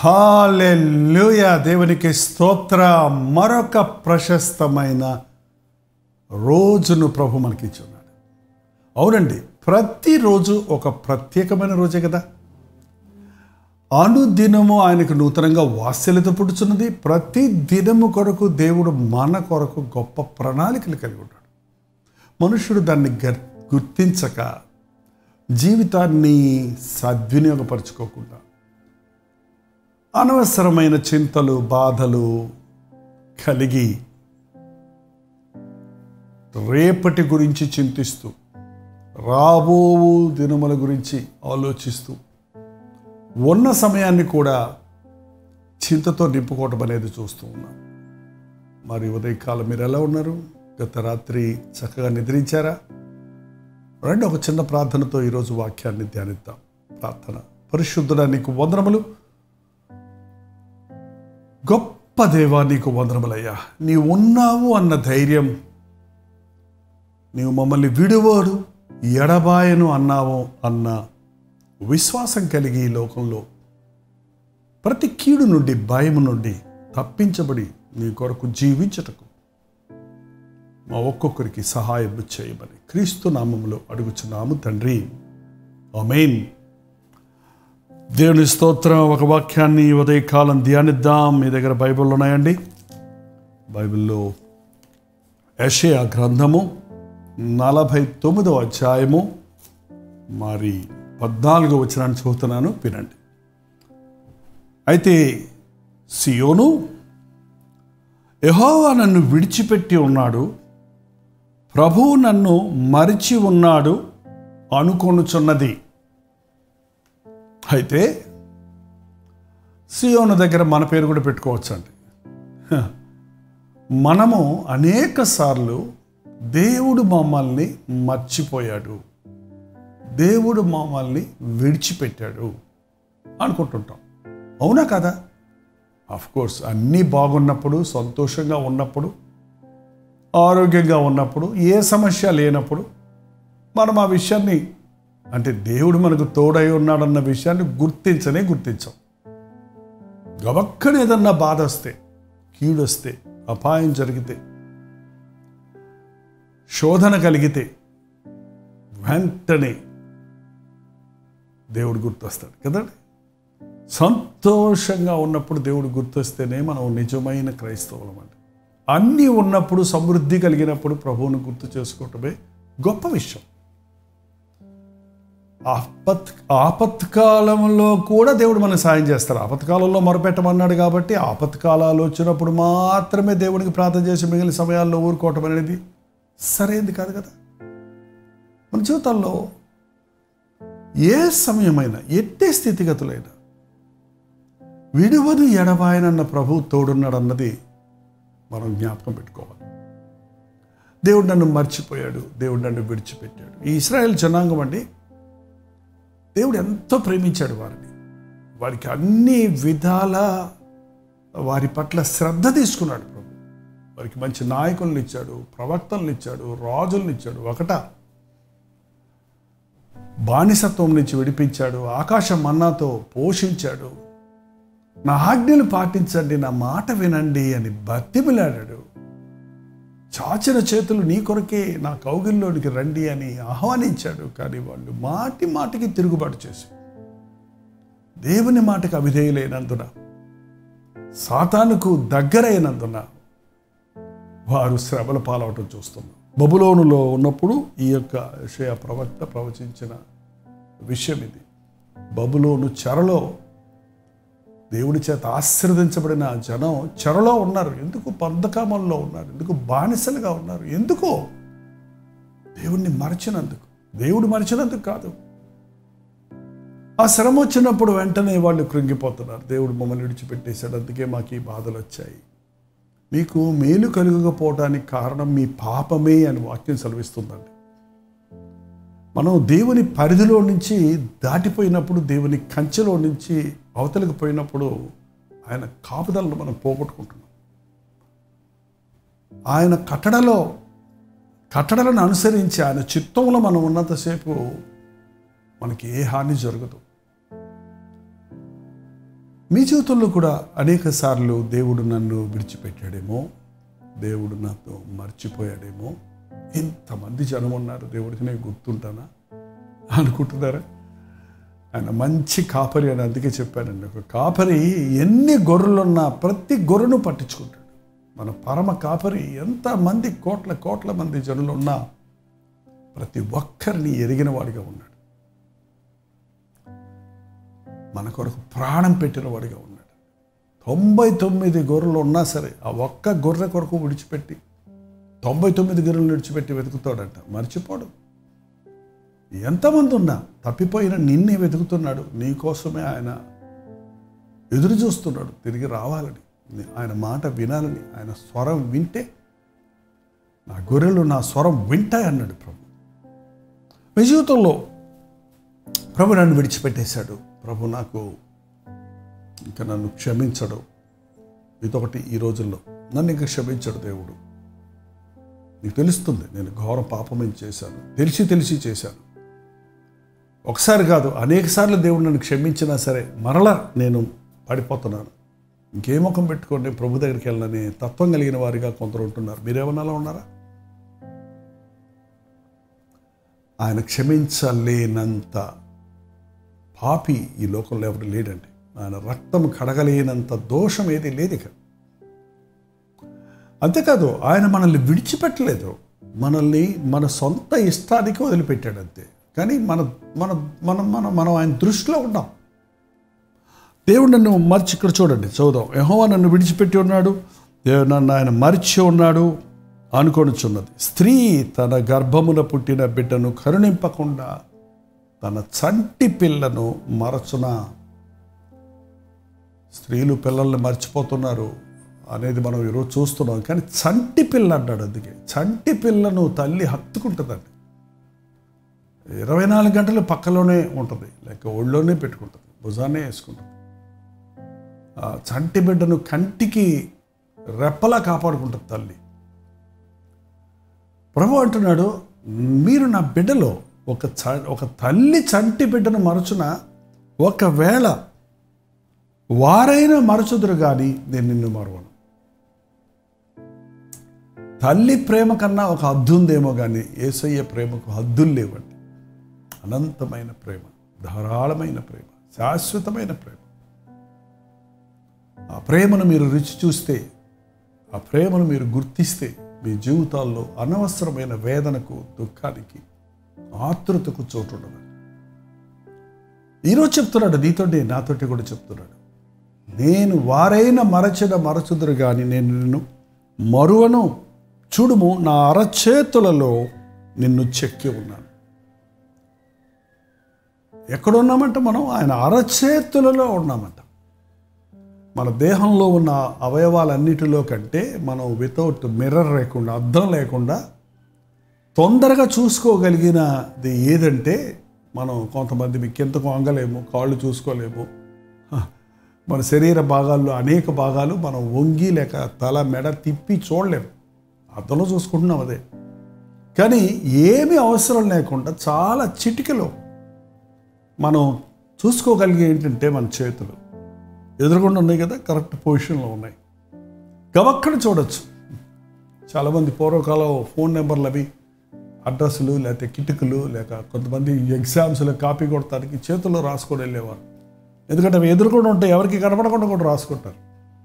Hallelujah దేవునికి స్తోత్ర మరొక ప్రశస్తమైన రోజును ప్రభు మనకిచ్చున్నాడు అవునండి ప్రతిరోజు ఒక ప్రత్యేకమైన రోజే కదా అనుదినము ఆయనకు నూతనంగా వాత్సల్యత పుడుచున్నది ప్రతి దినము కొరకు దేవుడు మన కొరకు గొప్ప ప్రణాళికలు కలిగి ఉన్నాడు మనుషుడు దాన్ని గర్ గుర్తించక జీవితాన్ని సద్వినియోగపరచుకోకుండా అనవసరమైన చింతలు బాధలు కలిగి రేపటి గురించి చింతిస్తూ రాబో దినముల గురించి ఆలోచిస్తూ ఉన్న సమయాన్ని కూడా చింతతో నింపుకోవటం అనేది చూస్తూ ఉన్నాం మరి ఉదయకాలం మీరు ఎలా ఉన్నారు గత రాత్రి చక్కగా నిద్రించారా రండి ఒక చిన్న ప్రార్థనతో ఈరోజు వాక్యాన్ని ధ్యానిద్దాం ప్రార్థన పరిశుద్ధుడ నీకు వందనములు గొప్ప దేవా నీకు వందనములయ్యా నీ ఉన్నావు అన్న ధైర్యం నీవు మమ్మల్ని విడువాడు ఎడబాయను అన్నావు అన్న విశ్వాసం కలిగి ఈ లోకంలో ప్రతి కీడు నుండి భయం నుండి తప్పించబడి నీ కొరకు జీవించటకు మా ఒక్కొక్కరికి సహాయం చేయమని క్రీస్తు నామములో అడుగుచున్నాము తండ్రి అమేన్ దేవుని స్తోత్రం ఒక వాక్యాన్ని ఈ ఉదయకాలం ధ్యానిద్దాం మీ దగ్గర బైబిల్ ఉన్నాయండి బైబిల్లో యషయా గ్రంథము నలభై తొమ్మిదవ అధ్యాయము మరి పద్నాలుగో వచనాన్ని చదువుతున్నాను వినండి అయితే సియోను యెహోవా నన్ను విడిచిపెట్టి ఉన్నాడు ప్రభువు నన్ను మరిచి ఉన్నాడు అనుకొనుచున్నది అయితే సియోను దగ్గర మన పేరు కూడా పెట్టుకోవచ్చు అండి మనము అనేక సార్లు దేవుడు మమ్మల్ని మర్చిపోయాడు దేవుడు మమ్మల్ని విడిచిపెట్టాడు అనుకుంటుంటాం అవునా కదా ఆఫ్ కోర్స్ అన్నీ బాగున్నప్పుడు సంతోషంగా ఉన్నప్పుడు ఆరోగ్యంగా ఉన్నప్పుడు ఏ సమస్య లేనప్పుడు మనం ఆ విషయాన్ని అంటే దేవుడు మనకు తోడై ఉన్నాడన్న విషయాన్ని గుర్తించనే గుర్తించాం గవక్కన ఏదన్నా బాధ వస్తే కీడొస్తే అపాయం జరిగితే శోధన కలిగితే వెంటనే దేవుడు గుర్తొస్తాడు కదండి సంతోషంగా ఉన్నప్పుడు దేవుడు గుర్తొస్తేనే మనం నిజమైన క్రైస్తవులం అండి అన్నీ ఉన్నప్పుడు సమృద్ధి కలిగినప్పుడు ప్రభువును గుర్తు చేసుకోవటమే గొప్ప విషయం ఆపత్ ఆపత్కాలంలో కూడా దేవుడు మనకు సాయం చేస్తారు ఆపత్కాలంలో మొరపెట్టమన్నాడు కాబట్టి ఆపత్కాలాలు వచ్చినప్పుడు మాత్రమే దేవుడికి ప్రార్థన చేసి మిగిలిన సమయాల్లో ఊరుకోవటం అనేది సరైనది కాదు కదా మన జీవితాల్లో ఏ సమయమైనా ఎట్టే స్థితిగతులైనా విడువదు ఎడబాయనన్న ప్రభు తోడున్నాడు అన్నది మనం జ్ఞాపకం పెట్టుకోవాలి దేవుడు నన్ను మర్చిపోయాడు దేవుడు నన్ను విడిచిపెట్టాడు ఈ ఇస్రాయేల్ జనాంగం అండి దేవుడు ఎంతో ప్రేమించాడు వారిని వారికి అన్ని విధాల వారి పట్ల శ్రద్ధ తీసుకున్నాడు ప్రభు వారికి మంచి నాయకులను ఇచ్చాడు ప్రవక్తలను ఇచ్చాడు రాజులను ఇచ్చాడు ఒకట బానిసత్వం నుంచి విడిపించాడు ఆకాశ మన్నాతో పోషించాడు నా ఆజ్ఞలు పాటించండి నా మాట వినండి అని బతిమిలాడాడు చాచిన చేతులు నీ కొరకే నా కౌగిల్లోనికి రండి అని ఆహ్వానించాడు కానీ వాళ్ళు మాటి మాటికి తిరుగుబాటు చేసి దేవుని మాటకు అవిధేయులైనందున సాతానుకు దగ్గరైనందున వారు శ్రమల పాలవటం చూస్తున్నాం బబులోనులో ఉన్నప్పుడు ఈ యొక్క విషయ ప్రవక్త ప్రవచించిన విషయం ఇది బబులోను చెరలో దేవుడి చేత ఆశీర్వదించబడిన జనం చెరలో ఉన్నారు ఎందుకు బంధకామంలో ఉన్నారు ఎందుకు బానిసలుగా ఉన్నారు ఎందుకో దేవుణ్ణి మరచినందుకు దేవుడు మరచినందుకు కాదు ఆ శ్రమ వచ్చినప్పుడు వెంటనే వాళ్ళు కృంగిపోతున్నారు దేవుడు మమ్మల్ని విడిచిపెట్టేశాడు అందుకే మాకు ఈ బాధలు వచ్చాయి మీకు మేలు కలుగకపోవడానికి కారణం మీ పాపమే అని వాక్యం సెలవిస్తుందండి మనం దేవుని పరిధిలో నుంచి దాటిపోయినప్పుడు దేవుని కంచెలో నుంచి అవతలకు పోయినప్పుడు ఆయన కాపుదలను మనం పోగొట్టుకుంటున్నాం ఆయన కట్టడలో కట్టడలను అనుసరించి ఆయన చిత్తంలో మనం ఉన్నంతసేపు మనకి ఏ హాని జరగదు మీ జీవితంలో కూడా అనేక సార్లు దేవుడు నన్ను విడిచిపెట్టాడేమో దేవుడు నాతో మర్చిపోయాడేమో ఇంతమంది జనం ఉన్నారు దేవుడికి నేను గుర్తుంటానా అనుకుంటున్నారా ఆయన మంచి కాపరి అని అందుకే చెప్పానండి ఒక కాపరి ఎన్ని గొర్రెలున్నా ప్రతి గొర్రెను పట్టించుకుంటాడు మన పరమ కాపరి ఎంతమంది కోట్ల కోట్ల మంది జనులు ఉన్నా ప్రతి ఒక్కరిని ఎరిగిన వాడిగా ఉన్నాడు మన కొరకు ప్రాణం పెట్టిన వాడిగా ఉన్నాడు తొంభై తొమ్మిది గొర్రెలు ఉన్నా సరే ఆ ఒక్క గొర్రె కొరకు విడిచిపెట్టి తొంభై తొమ్మిది గొర్రెలు విడిచిపెట్టి వెతుకుతాడంట మర్చిపోడు ఎంతమంది ఉన్నా తప్పిపోయిన నిన్నే వెతుకుతున్నాడు నీ కోసమే ఆయన ఎదురు చూస్తున్నాడు తిరిగి రావాలని ఆయన మాట వినాలని ఆయన స్వరం వింటే నా గొర్రెలు నా స్వరం వింటాయి అన్నాడు ప్రభు మీ జీవితంలో ప్రభు నన్ను విడిచిపెట్టేశాడు ప్రభు నాకు ఇంకా నన్ను క్షమించడు ఇదొకటి ఈ రోజుల్లో నన్ను ఇంకా క్షమించడు దేవుడు నీకు తెలుస్తుంది నేను ఘోర పాపం చేశాను తెలిసి తెలిసి చేశాను ఒకసారి కాదు అనేక సార్లు దేవుడు నన్ను క్షమించినా సరే మరలా నేను పడిపోతున్నాను ఇంకే ముఖం పెట్టుకోండి ప్రభు దగ్గరికి వెళ్ళని తత్వం కలిగిన వారిగా కొందరు ఉంటున్నారు మీరేమన్నా అలా ఉన్నారా ఆయన క్షమించలేనంత పాపి ఈ లోకంలో ఎవరు లేడండి ఆయన రక్తం కడగలేనంత దోషం ఏది లేదు ఇక అంతేకాదు ఆయన మనల్ని విడిచిపెట్టలేదు మనల్ని మన సొంత ఇష్టానికి వదిలిపెట్టాడు అంతే కానీ మన మన మనం మనం మనం ఆయన దృష్టిలో ఉన్నాం దేవుడు నన్ను మర్చి ఇక్కడ చూడండి చదువుదాం యహోవా నన్ను విడిచిపెట్టి ఉన్నాడు దేవుడు నన్ను ఆయన మరిచి ఉన్నాడు అనుకొనుచున్నది స్త్రీ తన గర్భమున పుట్టిన బిడ్డను కరుణింపకుండా తన చంటి పిల్లను మరచున స్త్రీలు పిల్లల్ని మర్చిపోతున్నారు అనేది మనం ఈరోజు చూస్తున్నాం కానీ చంటి పిల్ల అన్నాడు అందుకే చంటి పిల్లను తల్లి హత్తుకుంటుందండి ఇరవై నాలుగు గంటలు పక్కలోనే ఉంటుంది లేక ఒళ్ళోనే పెట్టుకుంటుంది భుజాన్నే వేసుకుంటుంది ఆ చంటి బిడ్డను కంటికి రెప్పలా కాపాడుకుంటుంది తల్లి ప్రభు అంటున్నాడు మీరు నా బిడ్డలో ఒక చ ఒక తల్లి చంటి బిడ్డను మరచున ఒకవేళ వారైనా మరచుదురు కానీ నేను నిన్ను మరవను తల్లి ప్రేమ కన్నా ఒక హద్దు ఉందేమో కానీ ఏసయ్య ప్రేమకు హద్దులు లేవండి అనంతమైన ప్రేమ ధారాళమైన ప్రేమ శాశ్వతమైన ప్రేమ ఆ ప్రేమను మీరు రుచి చూస్తే ఆ ప్రేమను మీరు గుర్తిస్తే మీ జీవితాల్లో అనవసరమైన వేదనకు దుఃఖానికి ఆతృతకు చోటు ఉండదు ఈరోజు చెప్తున్నాడు నీతోటి నాతోటి కూడా చెప్తున్నాడు నేను వారైన మరచిన మరచుదురు కానీ నేను నిన్ను మరువను చూడుము నా అరచేతులలో నిన్ను చెక్కి ఉన్నాను ఎక్కడ ఉన్నామంట మనం ఆయన అరచేతులలో ఉన్నామంట మన దేహంలో ఉన్న అవయవాలన్నిటిలో కంటే మనం వితౌట్ మిర్రర్ లేకుండా అద్దం లేకుండా తొందరగా చూసుకోగలిగినది ఏదంటే మనం కొంతమంది మీకు ఎంతకు వంగలేము కాళ్ళు చూసుకోలేము హ, మన శరీర భాగాల్లో అనేక భాగాలు మనం వంగి లేక తల మెడ తిప్పి చూడలేము అద్దంలో చూసుకుంటున్నాం అదే కానీ ఏమీ అవసరం లేకుండా చాలా చిటికలో మనం చూసుకోగలిగే ఏంటంటే మన చేతులు ఎదురుగుండా ఉన్నాయి కదా కరెక్ట్ పొజిషన్లో ఉన్నాయి గవక్కడ చూడొచ్చు చాలామంది పూర్వకాలం ఫోన్ నెంబర్లు అవి అడ్రస్లు లేకపోతే కిటుకులు లేక కొంతమంది ఎగ్జామ్స్లో కాపీ కొడతానికి చేతుల్లో రాసుకొని వెళ్ళేవారు ఎందుకంటే అవి ఎదురుకుండా ఉంటే ఎవరికి కనపడకుండా కూడా రాసుకుంటారు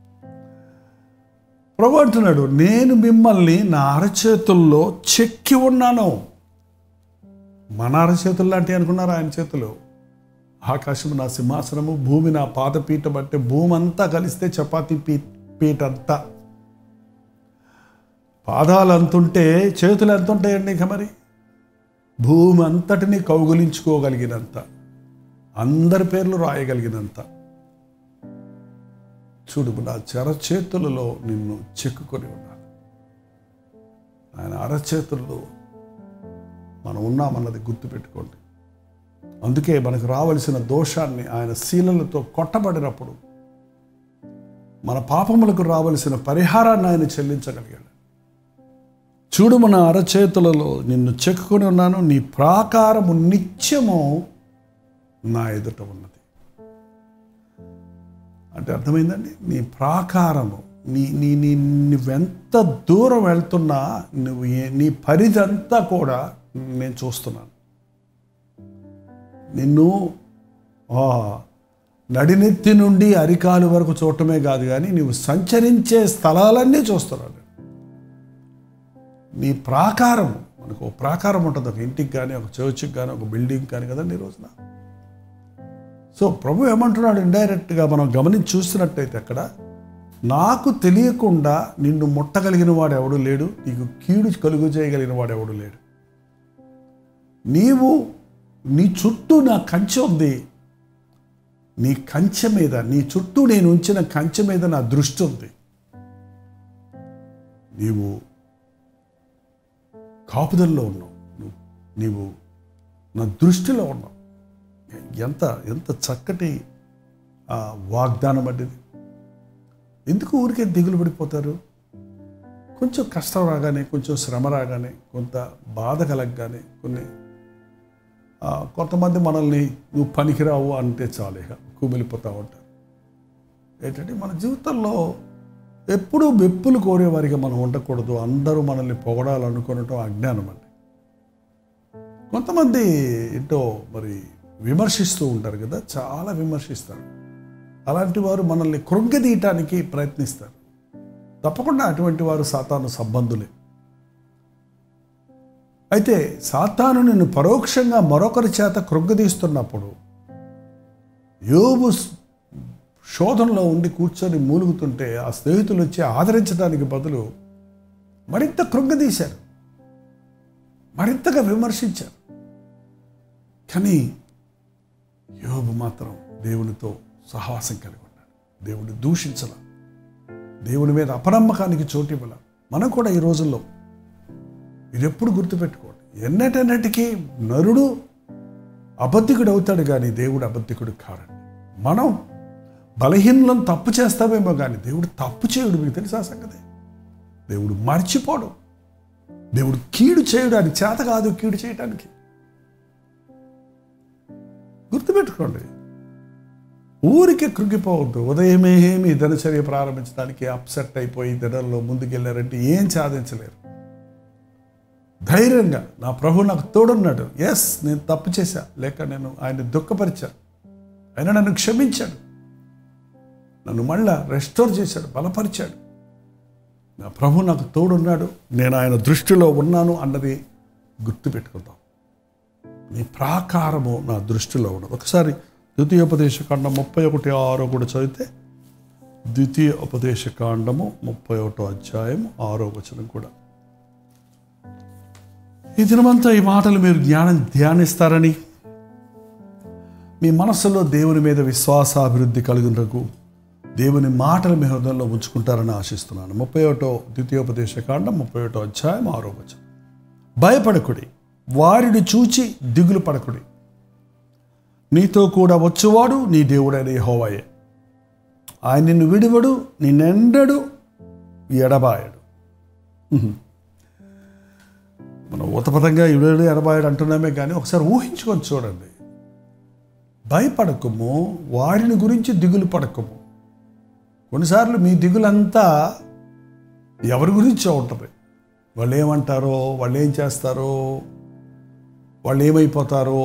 ప్రభు అంటున్నాడు నేను మిమ్మల్ని నా అరచేతుల్లో చెక్కి ఉన్నాను మన అరచేతులు లాంటివి అనుకున్నారు ఆయన చేతులు ఆకాశం నా సింహాసనము భూమి నా పాదపీఠం అంటే భూమి అంతా కలిస్తే చపాతీ పీ పీట అంతా పాదాలు అంతుంటే చేతులు ఎంత ఉంటాయండి ఇక మరి భూమి అంతటిని కౌగులించుకోగలిగినంత అందరి పేర్లు రాయగలిగినంత చూడు నా చెరచేతులలో నిన్ను చెక్కుకొని ఉన్నాను ఆయన అరచేతుల్లో మనం ఉన్నామన్నది గుర్తుపెట్టుకోండి అందుకే మనకు రావలసిన దోషాన్ని ఆయన శీలలతో కొట్టబడినప్పుడు మన పాపములకు రావలసిన పరిహారాన్ని ఆయన చెల్లించగలిగాడు చూడు మన అరచేతులలో నిన్ను చెక్కుకొని ఉన్నాను నీ ప్రాకారము నిత్యము నా ఎదుట ఉన్నది అంటే అర్థమైందండి నీ ప్రాకారము నీ నీ నీ నువ్వెంత దూరం వెళ్తున్నా నువ్వు ఏ- నీ పరిధంతా కూడా నేను చూస్తున్నాను నిన్ను ఆ, నడినెత్తి నుండి అరికాలు వరకు చూడటమే కాదు కానీ నువ్వు సంచరించే స్థలాలన్నీ చూస్తున్నాను నీ ప్రాకారం మనకు ఒక ప్రాకారం ఉంటుంది ఒక ఇంటికి కానీ ఒక చర్చ్కి కానీ ఒక బిల్డింగ్ కానీ కదండి ఈ రోజున సో ప్రభు ఏమంటున్నాడు ఇండైరెక్ట్గా మనం గమనించి చూస్తున్నట్టయితే అక్కడ నాకు తెలియకుండా నిన్ను ముట్టగలిగిన వాడు ఎవడు లేడు నీకు కీడు కలుగు చేయగలిగిన వాడు ఎవడు లేడు నీవు నీ చుట్టూ నా కంచె ఉంది నీ కంచె మీద నీ చుట్టూ నేను ఉంచిన కంచె మీద నా దృష్టి ఉంది నీవు కాపుదల్లో ఉన్నావు నువ్వు నీవు నా దృష్టిలో ఉన్నావు ఎంత ఎంత చక్కటి ఆ, వాగ్దానం అంటే ఇది. ఎందుకు ఊరికే దిగులు పడిపోతారు కొంచెం కష్టం రాగానే కొంచెం శ్రమ రాగానే కొంత బాధ కలగగానే కొన్ని ఆ, కొంతమంది మనల్ని నువ్వు పనికిరావు అంటే చాలు ఇక కుమిలిపోతూ ఉంటారు ఏంటంటే మన జీవితంలో ఎప్పుడూ మెప్పులు కోరేవారిగా మనం ఉండకూడదు అందరూ మనల్ని పొగడాలనుకోవటం అజ్ఞానం అండి కొంతమంది ఏంటో మరి విమర్శిస్తూ ఉంటారు కదా చాలా విమర్శిస్తారు అలాంటి వారు మనల్ని కృంగదీయటానికి ప్రయత్నిస్తారు తప్పకుండా అటువంటి వారు సాతాను సంబంధులే అయితే సాతాను నిన్ను పరోక్షంగా మరొకరి చేత కృంగదీస్తున్నప్పుడు యోబు స్- శోధనలో ఉండి కూర్చొని మూలుగుతుంటే ఆ స్నేహితులు వచ్చి ఆదరించడానికి బదులు మరింత కృంగదీశారు మరింతగా విమర్శించారు కానీ యోబు మాత్రం దేవునితో సహవాసం కలిగి ఉన్నాడు దేవుని దూషించాల దేవుని మీద అపనమ్మకానికి చోటు ఇవ్వాల మనం కూడా ఈ రోజుల్లో ఇది ఎప్పుడు గుర్తుపెట్టుకోండి ఎన్నటెన్నటికీ నరుడు అబద్ధికుడు అవుతాడు కానీ దేవుడు అబద్ధికుడు కాడండి మనం బలహీనలను తప్పు చేస్తామేమో కానీ దేవుడు తప్పు చేయడు మీకు తెలుసా ఆ సంగతి దేవుడు మర్చిపోడు దేవుడు కీడు చేయడు అని చేత కాదు కీడు చేయటానికి గుర్తుపెట్టుకోండి ఊరికే కృంగిపోవద్దు ఉదయమే మీ దినచర్య ప్రారంభించడానికి అప్సెట్ అయిపోయి దినంలో ముందుకెళ్ళారంటే ఏం సాధించలేరు ధైర్యంగా నా ప్రభు నాకు తోడున్నాడు ఎస్ నేను తప్పు చేశా లేక నేను ఆయన దుఃఖపరిచా ఆయన నన్ను క్షమించాడు నన్ను మళ్ళా రెస్టోర్ చేశాడు బలపరిచాడు నా ప్రభు నాకు తోడున్నాడు నేను ఆయన దృష్టిలో ఉన్నాను అన్నది గుర్తుపెట్టుకుందాం నీ ప్రాకారము నా దృష్టిలో ఉన్నది ఒకసారి ద్వితీయ ఉపదేశ కాండం ముప్పై ఒకటి ఆరో కూడా చదివితే ద్వితీయ ఉపదేశ కాండము ముప్పై ఒకటో అధ్యాయం ఆరో వచనం కూడా ఈ దినమంతా ఈ మాటలు మీరు జ్ఞానం ధ్యానిస్తారని మీ మనస్సులో దేవుని మీద విశ్వాసాభివృద్ధి కలుగునకు దేవుని మాటలు మీ హృదయంలో ఉంచుకుంటారని ఆశిస్తున్నాను ముప్పై ఒకటో ద్వితీయోపదేశ కాండం ముప్పై ఒకటో అధ్యాయం ఆరో వచనం భయపడకుడి వారిని చూచి దిగులు పడకుడి నీతో కూడా వచ్చేవాడు నీ దేవుడైన యెహోవాయే ఆయన నిన్ను విడివడు నిన్నెండడు ఎడబాయడు ఉహు. మనం ఊతపదంగా ఇవిడు ఎడబాయడు అంటున్నామే కానీ ఒకసారి ఊహించుకొని చూడండి భయపడకము వారిని గురించి దిగులు పడకము కొన్నిసార్లు మీ దిగులంతా ఎవరి గురించో ఉంటుంది వాళ్ళు ఏమంటారో వాళ్ళు ఏం చేస్తారో వాళ్ళు ఏమైపోతారో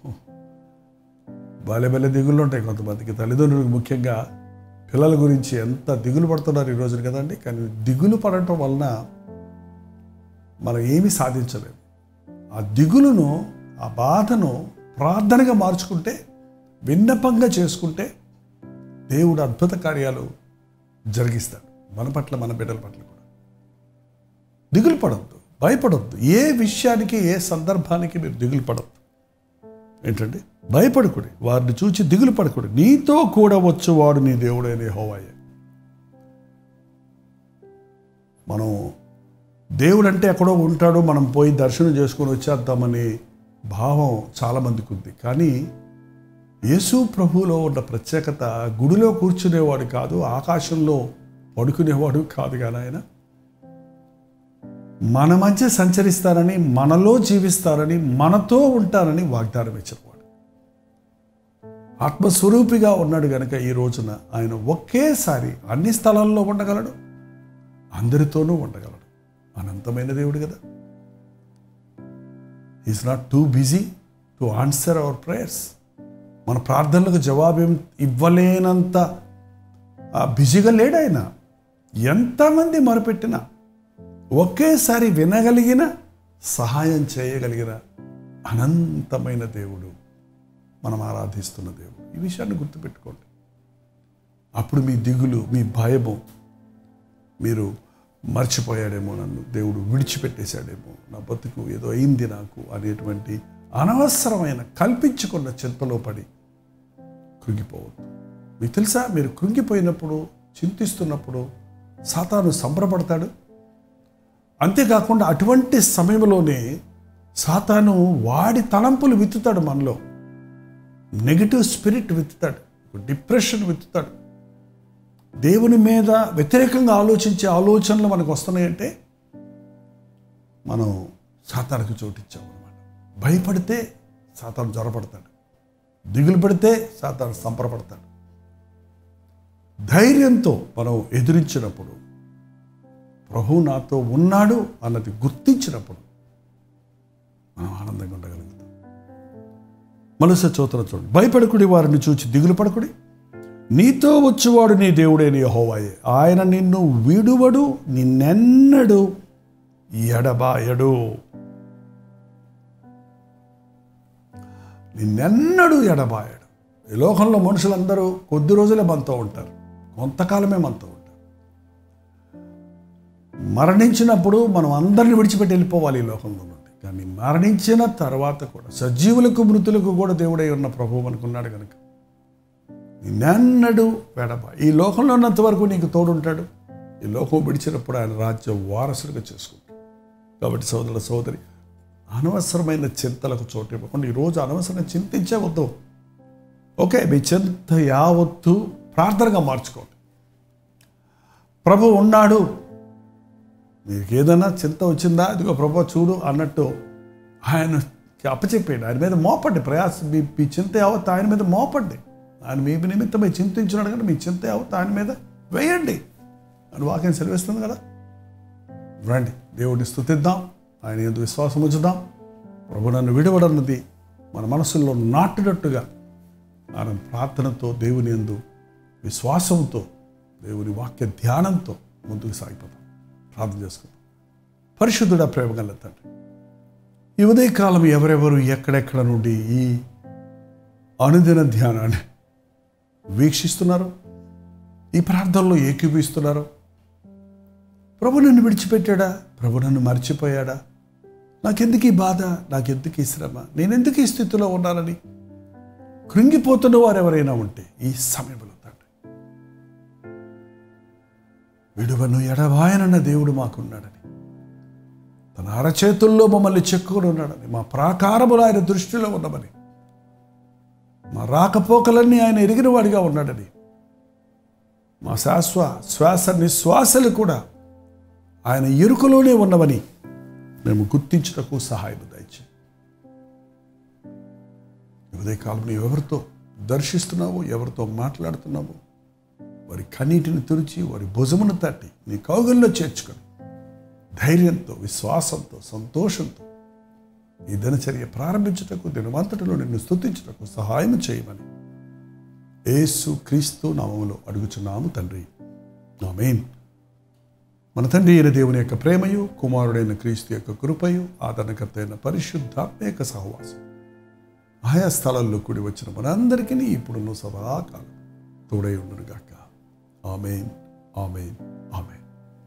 బాలే భలే దిగులు ఉంటాయి కొంతమందికి తల్లిదండ్రులకు ముఖ్యంగా పిల్లల గురించి ఎంత దిగులు పడుతున్నారు ఈ రోజున కదండి కానీ దిగులు పడటం వలన మనం ఏమీ సాధించలేము ఆ దిగులును ఆ బాధను ప్రార్థనగా మార్చుకుంటే విన్నపంగా చేసుకుంటే దేవుడు అద్భుత కార్యాలు జరిగిస్తాడు మన పట్ల మన బిడ్డల పట్ల కూడా దిగులు పడవద్దు భయపడవద్దు ఏ విషయానికి ఏ సందర్భానికి మీరు దిగులు పడవద్దు ఏంటండి భయపడకుడి వారిని చూచి దిగులు పడకుడి నీతో కూడా వచ్చేవాడు నీ దేవుడైన హోవాయే మనం దేవుడు అంటే ఎక్కడో ఉంటాడో మనం పోయి దర్శనం చేసుకొని వచ్చేద్దామని భావం చాలామందికి ఉంది కానీ యేసు ప్రభువులో ఉన్న ప్రత్యేకత గుడిలో కూర్చునేవాడు కాదు ఆకాశంలో పడుకునేవాడు కాదు కానీ ఆయన మన మధ్య సంచరిస్తారని మనలో జీవిస్తారని మనతో ఉంటారని వాగ్దానం ఇచ్చినవాడు ఆత్మస్వరూపిగా ఉన్నాడు కనుక ఈ రోజున ఆయన ఒకేసారి అన్ని స్థలాల్లో ఉండగలడు అందరితోనూ ఉండగలడు అనంతమైన దేవుడు కదా is not too busy to answer our prayers మన ప్రార్థనలకు జవాబేం ఇవ్వలేనంత ఆ, బిజీగా లేడు ఆయన ఎంతమంది మొరపెట్టినా ఒకేసారి వినగలిగిన సహాయం చేయగలిగిన అనంతమైన దేవుడు మనం ఆరాధిస్తున్న దేవుడు ఈ విషయాన్ని గుర్తుపెట్టుకోండి అప్పుడు మీ దిగులు మీ భయము మీరు మర్చిపోయాడేమో నన్ను దేవుడు విడిచిపెట్టేశాడేమో నా బతుకు ఏదో అయింది నాకు అనేటువంటి అనవసరమైన కల్పించుకున్న చింతలో పడి కృంగిపోవద్దు మీకు తెలుసా మీరు కృంగిపోయినప్పుడు చింతిస్తున్నప్పుడు సాతాను సంబరపడతాడు అంతేకాకుండా అటువంటి సమయంలోనే సాతాను వాడి తలంపులు విత్తుతాడు మనలో నెగిటివ్ స్పిరిట్ విత్తుతాడు డిప్రెషన్ విత్తుతాడు దేవుని మీద వ్యతిరేకంగా ఆలోచించే ఆలోచనలు మనకు వస్తున్నాయంటే మనం సాతానికి చోటిచ్చాం అనమాట భయపడితే సాతాను జ్వరపడతాడు దిగులు పడితే సాతాను సంపరపడతాడు ధైర్యంతో మనం ఎదిరించినప్పుడు ప్రభు నాతో ఉన్నాడు అన్నది గుర్తించినప్పుడు మనం ఆనందంగా ఉండగలుగుతాం మనసు చోతన చూడండి భయపడకుడి వారిని చూచి దిగులు పడకుడి నీతో వచ్చేవాడు నీ దేవుడే నీ హోవాయే ఆయన నిన్ను విడువడు నిన్నెన్నడు ఎడబాయడు నిన్నెన్నడు ఎడబాయడు ఈ లోకంలో మనుషులందరూ కొద్ది రోజులే మనతో ఉంటారు కొంతకాలమే మనతో ఉంటారు మరణించినప్పుడు మనం అందరిని విడిచిపెట్టి వెళ్ళిపోవాలి ఈ లోకంలో నుండి కానీ మరణించిన తర్వాత కూడా సజీవులకు మృతులకు కూడా దేవుడై ఉన్న ప్రభువు అనుకున్నాడు కనుక నిన్నెన్నడు వెడబ ఈ లోకంలో ఉన్నంత వరకు నీకు తోడుంటాడు ఈ లోకం విడిచినప్పుడు ఆయన రాజ్యం వారసుడిగా చేసుకుంటాడు కాబట్టి సోదరుల సోదరి అనవసరమైన చింతలకు చోటు ఇవ్వకుండా ఈరోజు అనవసరంగా చింతించే వద్దు ఓకే మీ చింత యావత్తు ప్రార్థనగా మార్చుకోండి ప్రభు ఉన్నాడు మీకు ఏదైనా చింత వచ్చిందా ఇదిగో ప్రభు చూడు అన్నట్టు ఆయన అప్పచెప్పేయండి ఆయన మీద మోపండి ప్రయాస మీ మీ చింత యావత్తు ఆయన మీద మోపండి ఆయన మీ నిమిత్తమై చింతించినాడు కానీ మీ చింత యావత్తు ఆయన మీద వేయండి అని వాక్యం సెలవిస్తుంది కదా రండి దేవుడిని స్తుతిద్దాం ఆయన ఎందుకు విశ్వాసం ఉంచుదాం ప్రభు నన్ను విడవడన్నది మన మనసుల్లో నాటినట్టుగా ఆయన ప్రార్థనతో దేవుని ఎందు విశ్వాసంతో దేవుని వాక్య ధ్యానంతో ముందుకు సాగిపోతాం ప్రార్థన చేసుకుందాం పరిశుద్ధుడ ప్రేమ గల తండ్రి ఈ ఉదయకాలం ఎవరెవరు ఎక్కడెక్కడ నుండి ఈ అనుదిన ధ్యానాన్ని వీక్షిస్తున్నారు ఈ ప్రార్థనలో ఏకీపిస్తున్నారు ప్రభు నన్ను విడిచిపెట్టాడా ప్రభు నన్ను మర్చిపోయాడా నాకెందుకు ఈ బాధ నాకెందుకు ఈ శ్రమ నేనెందుకు ఈ స్థితిలో ఉన్నానని కృంగిపోతున్న వారు ఎవరైనా ఉంటే ఈ సమయంలో తండ్రి విడువను ఎడవాయనన్న దేవుడు మాకున్నాడని తన అరచేతుల్లో మమ్మల్ని చెక్కుని ఉన్నాడని మా ప్రాకారములు ఆయన దృష్టిలో ఉన్నామని మా రాకపోకలన్నీ ఆయన ఎరిగిన వాడిగా ఉన్నాడని మా శాశ్వ శ్వాస నిశ్వాసలు కూడా ఆయన ఎరుకలోనే ఉన్నవని మేము గుర్తించుటకు సహాయం దయచే ఉదయకాలం ఎవరితో దర్శిస్తున్నావో ఎవరితో మాట్లాడుతున్నావో వారి కన్నీటిని తుడిచి వారి భుజమును తట్టి నీ కౌగల్లో చేర్చుకొని ధైర్యంతో విశ్వాసంతో సంతోషంతో ఈ దినచర్య ప్రారంభించుటకు దినవంతటిలో నిన్ను స్తుతించుటకు సహాయం చేయమని యేసు క్రీస్తు నామములో అడుగుచున్నాము తండ్రి ఆమేన్ మన తండ్రి అయిన దేవుని యొక్క ప్రేమయు కుమారుడైన క్రీస్తు యొక్క కృపయు ఆదరణకర్త అయిన పరిశుద్ధాత్మ యొక్క సహవాసం ఆయా స్థలాల్లో కూడి వచ్చిన మనందరికీ ఇప్పుడున్న సదాకాలం తోడై ఉండునుగాక ఆమెన్ ఆమెన్ ఆమెన్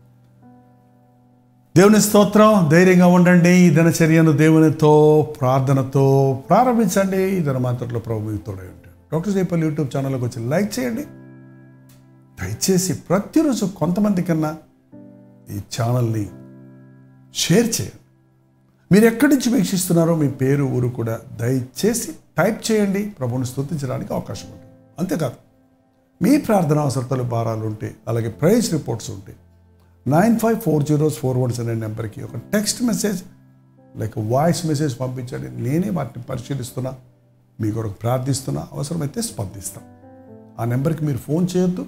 దేవుని స్తోత్రం ధైర్యంగా ఉండండి ఈ దినచర్యను దేవునితో ప్రార్థనతో ప్రారంభించండి ఈ దినమాంతట్లో ప్రభు మీకు తోడై ఉంటాడు డాక్టర్ జైపల్లి యూట్యూబ్ ఛానల్కి వచ్చి లైక్ చేయండి దయచేసి ప్రతిరోజు కొంతమంది కన్నా ఈ ఛానల్ని షేర్ చేయండి మీరు ఎక్కడి నుంచి వీక్షిస్తున్నారో మీ పేరు ఊరు కూడా దయచేసి టైప్ చేయండి ప్రభుని స్తుతించడానికి అవకాశం ఉంటుంది అంతేకాదు మీ ప్రార్థన అవసరతలు భారాలు ఉంటే అలాగే ప్రైజ్ రిపోర్ట్స్ ఉంటే nine five four zeros four ones అనే నెంబర్కి ఒక టెక్స్ట్ మెసేజ్ లేక వాయిస్ మెసేజ్ పంపించండి నేనే వాటిని పరిశీలిస్తున్నా మీ కొరకు ప్రార్థిస్తున్నా అవసరమైతే స్పందిస్తాం ఆ నెంబర్కి మీరు ఫోన్ చేయొద్దు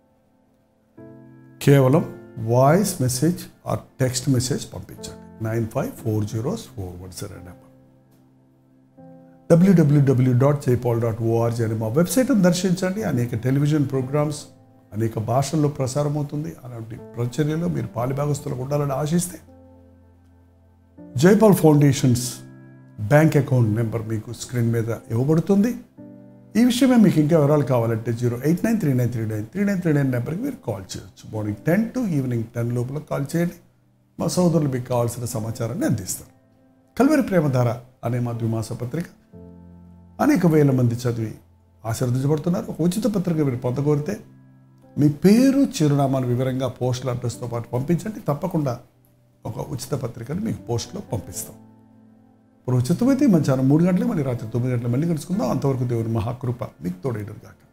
కేవలం voice message or text message పంపించండి nine five four zeros four one seven number డబ్ల్యూడబ్ల్యూడబ్ల్యూ డాట్ జైపాల్ డాట్ ఓఆర్జీ అనే మా వెబ్సైట్ను దర్శించండి అనేక టెలివిజన్ ప్రోగ్రామ్స్ అనేక భాషల్లో ప్రసారం అవుతుంది అలాంటి ప్రచర్యలో మీరు పాలిభాగస్తులకు ఉండాలని ఆశిస్తే Jaipal foundation's bank account number మీకు స్క్రీన్ మీద ఇవ్వబడుతుంది ఈ విషయమే మీకు ఇంకా వివరాలు కావాలంటే zero eight nine three nine three nine three nine three nine నెంబర్కి మీరు కాల్ చేయొచ్చు morning ten to evening ten లోపల కాల్ చేయండి మా సోదరులు మీకు కావాల్సిన సమాచారాన్ని అందిస్తారు కల్వరి ప్రేమధార అనే మా ద్విమాస పత్రిక అనేక వేల మంది చదివి ఆశీర్వదించబడుతున్నారు ఒక ఉచిత పత్రిక మీరు పొందగోరితే మీ పేరు చిరునామాను వివరంగా పోస్టల్ అడ్రస్తో పాటు పంపించండి తప్పకుండా ఒక ఉచిత పత్రికను మీకు పోస్ట్లో పంపిస్తాం ఇప్పుడు ఉచితమైతే మధ్యాహ్నం మూడు గంటలకు మళ్ళీ రాత్రి తొమ్మిది గంటలకు మళ్ళీ కలుసుకుందాం అంతవరకు దేవుని మహాకృప మీకు తోడేడు గాక